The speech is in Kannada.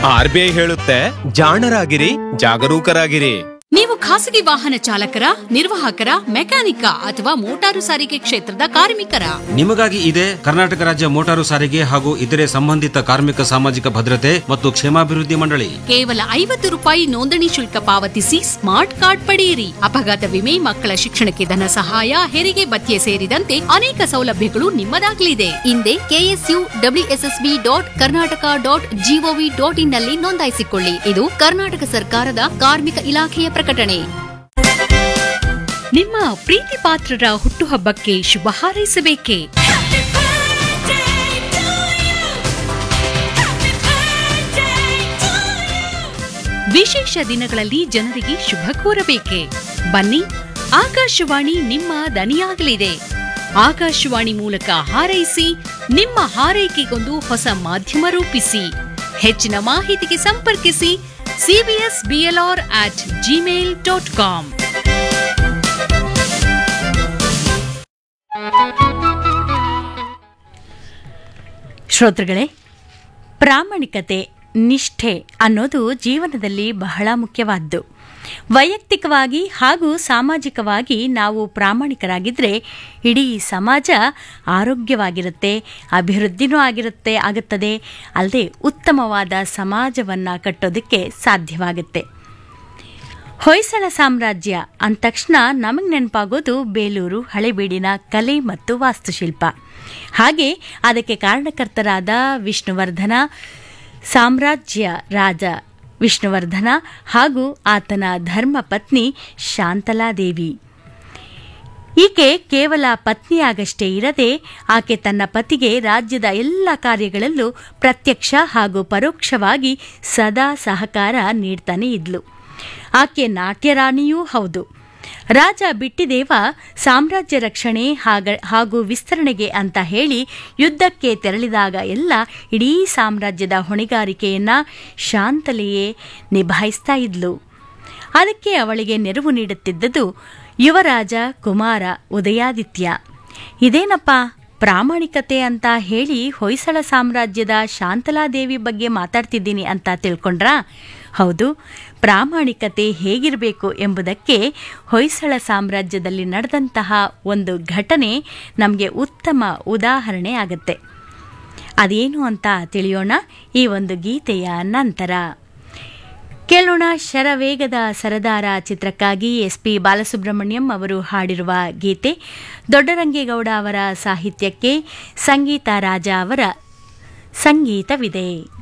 ಆರ್ ಬಿ ಐ ಹೇಳುತ್ತೆ ಜಾಣರಾಗಿರಿ ಜಾಗರೂಕರಾಗಿರಿ ನೀವು ಖಾಸಗಿ ವಾಹನ ಚಾಲಕರ ನಿರ್ವಾಹಕರ ಮೆಕ್ಯಾನಿಕ ಅಥವಾ ಮೋಟಾರು ಸಾರಿಗೆ ಕ್ಷೇತ್ರದ ಕಾರ್ಮಿಕರ ನಿಮಗಾಗಿ ಇದೆ ಕರ್ನಾಟಕ ರಾಜ್ಯ ಮೋಟಾರು ಸಾರಿಗೆ ಹಾಗೂ ಇತರೆ ಸಂಬಂಧಿತ ಕಾರ್ಮಿಕ ಸಾಮಾಜಿಕ ಭದ್ರತೆ ಮತ್ತು ಕ್ಷೇಮಾಭಿವೃದ್ಧಿ ಮಂಡಳಿ ಕೇವಲ ಐವತ್ತು ರೂಪಾಯಿ ನೋಂದಣಿ ಶುಲ್ಕ ಪಾವತಿಸಿ ಸ್ಮಾರ್ಟ್ ಕಾರ್ಡ್ ಪಡೆಯಿರಿ ಅಪಘಾತ ವಿಮೆ ಮಕ್ಕಳ ಶಿಕ್ಷಣಕ್ಕೆ ಧನ ಸಹಾಯ ಹೆರಿಗೆ ಭತ್ಯೆ ಸೇರಿದಂತೆ ಅನೇಕ ಸೌಲಭ್ಯಗಳು ನಿಮ್ಮದಾಗಲಿದೆ ಹಿಂದೆ KSU WSSB dot Karnataka dot GOV dot in ನಲ್ಲಿ ನೋಂದಾಯಿಸಿಕೊಳ್ಳಿ ಇದು ಕರ್ನಾಟಕ ಸರ್ಕಾರದ ಕಾರ್ಮಿಕ ಇಲಾಖೆಯ ಪ್ರಕಟಣೆ ನಿಮ್ಮ ಪ್ರೀತಿ ಪಾತ್ರರ ಹುಟ್ಟುಹಬ್ಬಕ್ಕೆ ಶುಭ ಹಾರೈಸಬೇಕೇ ವಿಶೇಷ ದಿನಗಳಲ್ಲಿ ಜನರಿಗೆ ಶುಭ ಕೋರಬೇಕೆ ಬನ್ನಿ ಆಕಾಶವಾಣಿ ನಿಮ್ಮ ದನಿಯಾಗಲಿದೆ ಆಕಾಶವಾಣಿ ಮೂಲಕ ಹಾರೈಸಿ ನಿಮ್ಮ ಹಾರೈಕೆಗೊಂದು ಹೊಸ ಮಾಧ್ಯಮ ರೂಪಿಸಿ ಹೆಚ್ಚಿನ ಮಾಹಿತಿಗೆ ಸಂಪರ್ಕಿಸಿ CBS BLR at Gmail dot com ಶ್ರೋತೃಗಳೇ ಪ್ರಾಮಾಣಿಕತೆ ನಿಷ್ಠೆ ಅನ್ನೋದು ಜೀವನದಲ್ಲಿ ಬಹಳ ಮುಖ್ಯವಾದ್ದು ವೈಯಕ್ತಿಕವಾಗಿ ಹಾಗೂ ಸಾಮಾಜಿಕವಾಗಿ ನಾವು ಪ್ರಾಮಾಣಿಕರಾಗಿದ್ದರೆ ಇಡೀ ಸಮಾಜ ಆರೋಗ್ಯವಾಗಿರುತ್ತೆ ಅಭಿವೃದ್ಧಿನೂ ಆಗಿರುತ್ತೆ ಆಗುತ್ತದೆ ಅಲ್ಲದೆ ಉತ್ತಮವಾದ ಸಮಾಜವನ್ನು ಕಟ್ಟೋದಕ್ಕೆ ಸಾಧ್ಯವಾಗುತ್ತೆ ಹೊಯ್ಸಳ ಸಾಮ್ರಾಜ್ಯ ಅಂದ ತಕ್ಷಣ ನಮಗೆ ನೆನಪಾಗೋದು ಬೇಲೂರು ಹಳೆಬೀಡಿನ ಕಲೆ ಮತ್ತು ವಾಸ್ತುಶಿಲ್ಪ ಹಾಗೆ ಅದಕ್ಕೆ ಕಾರಣಕರ್ತರಾದ ವಿಷ್ಣುವರ್ಧನ ಸಾಮ್ರಾಜ್ಯ ರಾಜ ವಿಷ್ಣುವರ್ಧನ ಹಾಗೂ ಆತನ ಧರ್ಮಪತ್ನಿ ಶಾಂತಲಾದೇವಿ ಈಕೆ ಕೇವಲ ಪತ್ನಿಯಾಗಷ್ಟೇ ಇರದೆ ಆಕೆ ತನ್ನ ಪತಿಗೆ ರಾಜ್ಯದ ಎಲ್ಲ ಕಾರ್ಯಗಳಲ್ಲೂ ಪ್ರತ್ಯಕ್ಷ ಹಾಗೂ ಪರೋಕ್ಷವಾಗಿ ಸದಾ ಸಹಕಾರ ನೀಡ್ತಾನೆ ಇದ್ಲು ಆಕೆ ನಾಟ್ಯರಾಣಿಯೂ ಹೌದು ರಾಜ ಬಿಟ್ಟಿದೇವ ಸಾಮ್ರಾಜ್ಯ ರಕ್ಷಣೆ ಹಾಗ- ಹಾಗೂ ವಿಸ್ತರಣೆಗೆ ಅಂತ ಹೇಳಿ ಯುದ್ಧಕ್ಕೆ ತೆರಳಿದಾಗ ಎಲ್ಲ ಇಡೀ ಸಾಮ್ರಾಜ್ಯದ ಹೊಣೆಗಾರಿಕೆಯನ್ನ ಶಾಂತಲೆಯೇ ನಿಭಾಯಿಸ್ತಾ ಇದ್ಲು ಅದಕ್ಕೆ ಅವಳಿಗೆ ನೆರವು ನೀಡುತ್ತಿದ್ದದು ಯುವರಾಜ ಕುಮಾರ ಉದಯಾದಿತ್ಯ ಇದೇನಪ್ಪ ಪ್ರಾಮಾಣಿಕತೆ ಅಂತ ಹೇಳಿ ಹೊಯ್ಸಳ ಸಾಮ್ರಾಜ್ಯದ ಶಾಂತಲಾದೇವಿ ಬಗ್ಗೆ ಮಾತಾಡ್ತಿದ್ದೀನಿ ಅಂತ ತಿಳ್ಕೊಂಡ್ರಾ ಹೌದು ಪ್ರಾಮಾಣಿಕತೆ ಹೇಗಿರಬೇಕು ಎಂಬುದಕ್ಕೆ ಹೊಯ್ಸಳ ಸಾಮ್ರಾಜ್ಯದಲ್ಲಿ ನಡೆದಂತಹ ಒಂದು ಘಟನೆ ನಮಗೆ ಉತ್ತಮ ಉದಾಹರಣೆ ಆಗುತ್ತೆ ಅದೇನು ಅಂತ ತಿಳಿಯೋಣ ಈ ಒಂದು ಗೀತೆಯ ನಂತರ ಕೇಳೋಣ ಶರವೇಗದ ಸರದಾರ ಚಿತ್ರಕ್ಕಾಗಿ ಎಸ್ ಪಿ ಬಾಲಸುಬ್ರಹ್ಮಣ್ಯಂ ಅವರು ಹಾಡಿರುವ ಗೀತೆ ದೊಡ್ಡರಂಗೇಗೌಡ ಅವರ ಸಾಹಿತ್ಯಕ್ಕೆ ಸಂಗೀತ ರಾಜ ಅವರ ಸಂಗೀತವಿದೆ